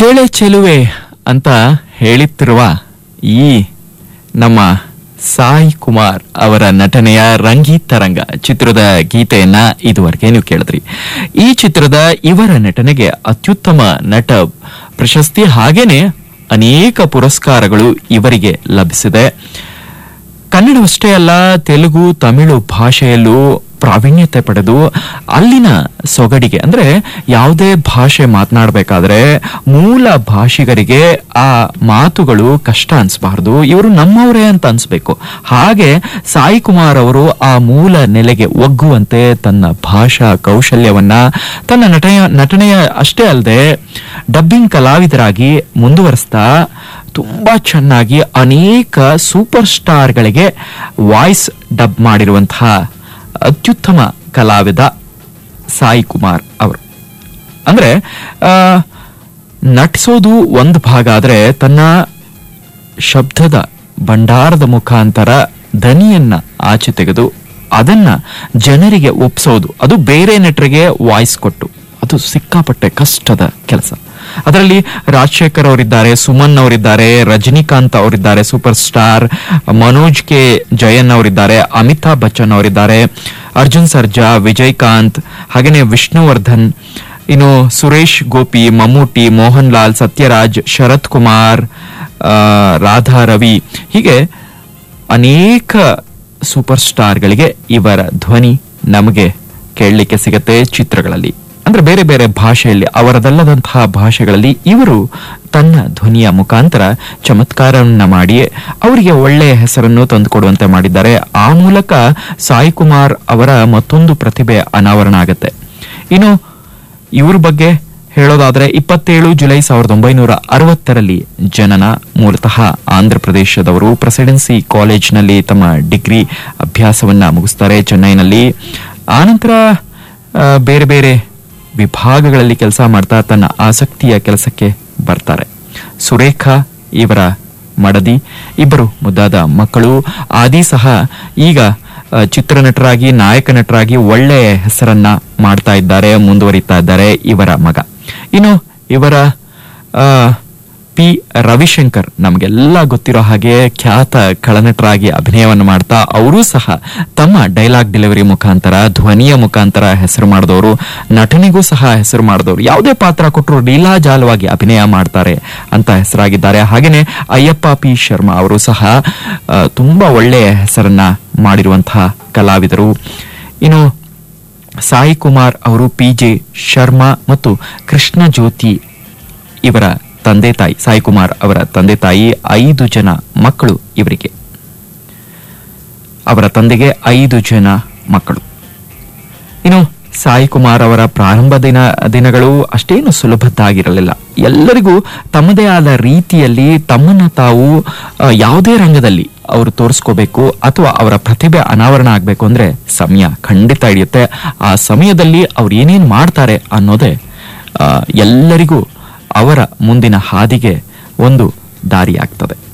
ಚೇಳೆ ಚೆಲುವೆ ಅಂತ ಹೇಳುತ್ತಿರುವ ಈ ನಮ್ಮ ಸಾಯಿ ಕುಮಾರ್ ಅವರ ನಟನೆಯ ರಂಗೀತರಂಗ ಚಿತ್ರದ ಗೀತೆಯನ್ನ ಇದುವರೆಗೆ ನೀವು ಕೇಳಿದ್ರಿ ಈ ಚಿತ್ರದ ಇವರ ನಟನೆಗೆ ಅತ್ಯುತ್ತಮ ನಟ ಪ್ರಶಸ್ತಿ ಹಾಗೇನೆ ಅನೇಕ ಪುರಸ್ಕಾರಗಳು ಇವರಿಗೆ ಲಭಿಸಿದೆ ಕನ್ನಡವಷ್ಟೇ ಅಲ್ಲ ತೆಲುಗು ತಮಿಳು ಭಾಷೆಯಲ್ಲೂ ಪ್ರಾವೀಣ್ಯತೆ ಪಡೆದು ಅಲ್ಲಿನ ಸೊಗಡಿಗೆ ಅಂದ್ರೆ ಯಾವುದೇ ಭಾಷೆ ಮಾತನಾಡಬೇಕಾದ್ರೆ ಮೂಲ ಭಾಷಿಗರಿಗೆ ಆ ಮಾತುಗಳು ಕಷ್ಟ ಅನ್ಸ್ಬಾರ್ದು ಇವರು ನಮ್ಮವರೇ ಅಂತ ಅನ್ಸ್ಬೇಕು ಹಾಗೆ ಸಾಯಿ ಕುಮಾರ್ ಅವರು ಆ ಮೂಲ ನೆಲೆಗೆ ಒಗ್ಗುವಂತೆ ತನ್ನ ಭಾಷಾ ಕೌಶಲ್ಯವನ್ನ ತನ್ನ ನಟನೆಯ ನಟನೆಯ ಅಷ್ಟೇ ಅಲ್ಲದೆ ಡಬ್ಬಿಂಗ್ ಕಲಾವಿದರಾಗಿ ಮುಂದುವರಿಸ್ತಾ ತುಂಬಾ ಚೆನ್ನಾಗಿ ಅನೇಕ ಸೂಪರ್ ಸ್ಟಾರ್ಗಳಿಗೆ ವಾಯ್ಸ್ ಡಬ್ ಮಾಡಿರುವಂತಹ ಅತ್ಯುತ್ತಮ ಕಲಾವಿದ ಸಾಯಿ ಕುಮಾರ್ ಅವರು ಅಂದ್ರೆ ಆ, ನಟಿಸೋದು ಒಂದು ಭಾಗ ಆದ್ರೆ ತನ್ನ ಶಬ್ದದ ಭಂಡಾರದ ಮುಖಾಂತರ ದನಿಯನ್ನ ಆಚೆ ತೆಗೆದು ಅದನ್ನ ಜನರಿಗೆ ಒಪ್ಸೋದು ಅದು ಬೇರೆ ನಟರಿಗೆ ವಾಯ್ಸ್ ಕೊಟ್ಟು ಅದು ಸಿಕ್ಕಾಪಟ್ಟೆ ಕಷ್ಟದ ಕೆಲಸ ಅದರಲ್ಲಿ ರಾಜಶೇಖರ್ ಅವರಿದ್ದಾರೆ ಸುಮನ್ ಅವರಿದ್ದಾರೆ ರಜನಿಕಾಂತ್ ಅವರಿದ್ದಾರೆ super star Manoj K Jayan ಅವರಿದ್ದಾರೆ ಅಮಿತಾಬ್ ಬಚ್ಚನ್ ಅವರಿದ್ದಾರೆ ಅರ್ಜುನ್ ಸರ್ಜಾ ವಿಜಯಕಾಂತ್ ಹಾಗೇನೆ ವಿಷ್ಣುವರ್ಧನ್ ಇನ್ನು ಸುರೇಶ್ ಗೋಪಿ ಮಮ್ಮೂಟಿ ಮೋಹನ್ ಲಾಲ್ ಸತ್ಯರಾಜ್ ಶರತ್ ಕುಮಾರ್ ಆ, ರಾಧಾ ರವಿ ಹೀಗೆ ಅನೇಕ ಸೂಪರ್ ಸ್ಟಾರ್ಗಳಿಗೆ ಇವರ ಧ್ವನಿ ನಮಗೆ ಕೇಳಲಿಕ್ಕೆ ಸಿಗತ್ತೆ ಚಿತ್ರಗಳಲ್ಲಿ ಅಂದ್ರೆ ಬೇರೆ ಬೇರೆ ಭಾಷೆಯಲ್ಲಿ ಅವರದಲ್ಲದಂತಹ ಭಾಷೆಗಳಲ್ಲಿ ಇವರು ತನ್ನ ಧ್ವನಿಯ ಮುಖಾಂತರ ಚಮತ್ಕಾರವನ್ನ ಮಾಡಿ ಅವರಿಗೆ ಒಳ್ಳೆಯ ಹೆಸರನ್ನು ತಂದುಕೊಡುವಂತೆ ಮಾಡಿದ್ದಾರೆ ಆ ಮೂಲಕ ಸಾಯಿ ಕುಮಾರ್ ಅವರ ಮತ್ತೊಂದು ಪ್ರತಿಭೆ ಅನಾವರಣ ಆಗತ್ತೆ ಇನ್ನು ಇವ್ರ ಬಗ್ಗೆ ಹೇಳೋದಾದ್ರೆ ಇಪ್ಪತ್ತೇಳು ಜುಲೈ ಸಾವಿರದ ಒಂಬೈನೂರ ಅರವತ್ತರಲ್ಲಿ ಜನನ ಮೂಲತಃ ಆಂಧ್ರ ಪ್ರದೇಶದವರು ಪ್ರೆಸಿಡೆನ್ಸಿ ಕಾಲೇಜ್ನಲ್ಲಿ ತಮ್ಮ ಡಿಗ್ರಿ ಅಭ್ಯಾಸವನ್ನ ಮುಗಿಸ್ತಾರೆ ಚೆನ್ನೈನಲ್ಲಿ ಆನಂತರ ಆ, ಬೇರೆ ಬೇರೆ ವಿಭಾಗಗಳಲ್ಲಿ ಕೆಲಸ ಮಾಡ್ತಾ ತನ್ನ ಆಸಕ್ತಿಯ ಕೆಲಸಕ್ಕೆ ಬರ್ತಾರೆ ಸುರೇಖಾ ಇವರ ಮಡದಿ ಇಬ್ಬರು ಮುದ್ದಾದ ಮಕ್ಕಳು ಆದಿ ಸಹ ಈಗ ಆ, ಚಿತ್ರನಟರಾಗಿ ನಾಯಕ ನಟರಾಗಿ ಒಳ್ಳೆಯ ಹೆಸರನ್ನ ಮಾಡ್ತಾ ಇದ್ದಾರೆ ಮುಂದುವರಿತಾ ಇದ್ದಾರೆ ಇವರ ಮಗ ಇನ್ನು ಇವರ ಆ, ಪಿ ರವಿಶಂಕರ್ ನಮಗೆಲ್ಲ ಗೊತ್ತಿರೋ ಹಾಗೆ ಖ್ಯಾತ ಖಳನಟರಾಗಿ ಅಭಿನಯವನ್ನು ಮಾಡ್ತಾ ಅವರೂ ಸಹ ತಮ್ಮ ಡೈಲಾಗ್ ಡೆಲಿವರಿ ಮುಖಾಂತರ ಧ್ವನಿಯ ಮುಖಾಂತರ ಹೆಸರು ಮಾಡಿದವರು ನಟನೆಗೂ ಸಹ ಹೆಸರು ಮಾಡಿದವರು ಯಾವುದೇ ಪಾತ್ರ ಕೊಟ್ಟರು ಲೀಲಾಜಾಲವಾಗಿ ಅಭಿನಯ ಮಾಡ್ತಾರೆ ಅಂತ ಹೆಸರಾಗಿದ್ದಾರೆ ಹಾಗೇನೆ ಅಯ್ಯಪ್ಪ ಪಿ ಶರ್ಮಾ ಅವರು ಸಹ ಆ, ತುಂಬಾ ಒಳ್ಳೆಯ ಹೆಸರನ್ನ ಮಾಡಿರುವಂತಹ ಕಲಾವಿದರು ಇನ್ನು ಸಾಯಿ ಕುಮಾರ್ ಅವರು ಪಿ ಜೆ ಶರ್ಮಾ ಮತ್ತು ಕೃಷ್ಣ ಜ್ಯೋತಿ ಇವರ ತಂದೆ ತಾಯಿ ಸಾಯಿ ಕುಮಾರ್ ಅವರ ತಂದೆ ತಾಯಿ ಐದು ಜನ ಮಕ್ಕಳು ಇವರಿಗೆ ಅವರ ತಂದೆಗೆ ಐದು ಜನ ಮಕ್ಕಳು ಇನ್ನು ಸಾಯಿ ಕುಮಾರ್ ಅವರ ಪ್ರಾರಂಭ ದಿನ ದಿನಗಳು ಅಷ್ಟೇನು ಸುಲಭದ್ದಾಗಿರಲಿಲ್ಲ ಎಲ್ಲರಿಗೂ ತಮ್ಮದೇ ಆದ ರೀತಿಯಲ್ಲಿ ತಮ್ಮನ್ನ ತಾವು ಆ, ಯಾವುದೇ ರಂಗದಲ್ಲಿ ಅವರು ತೋರಿಸ್ಕೋಬೇಕು ಅಥವಾ ಅವರ ಪ್ರತಿಭೆ ಅನಾವರಣ ಆಗಬೇಕು ಅಂದ್ರೆ ಸಮಯ ಖಂಡಿತ ಹಿಡಿಯುತ್ತೆ ಆ ಸಮಯದಲ್ಲಿ ಅವ್ರು ಏನೇನ್ ಮಾಡ್ತಾರೆ ಅನ್ನೋದೇ ಆ, ಎಲ್ಲರಿಗೂ ಅವರ ಮುಂದಿನ ಹಾದಿಗೆ ಒಂದು ದಾರಿಯಾಗ್ತದೆ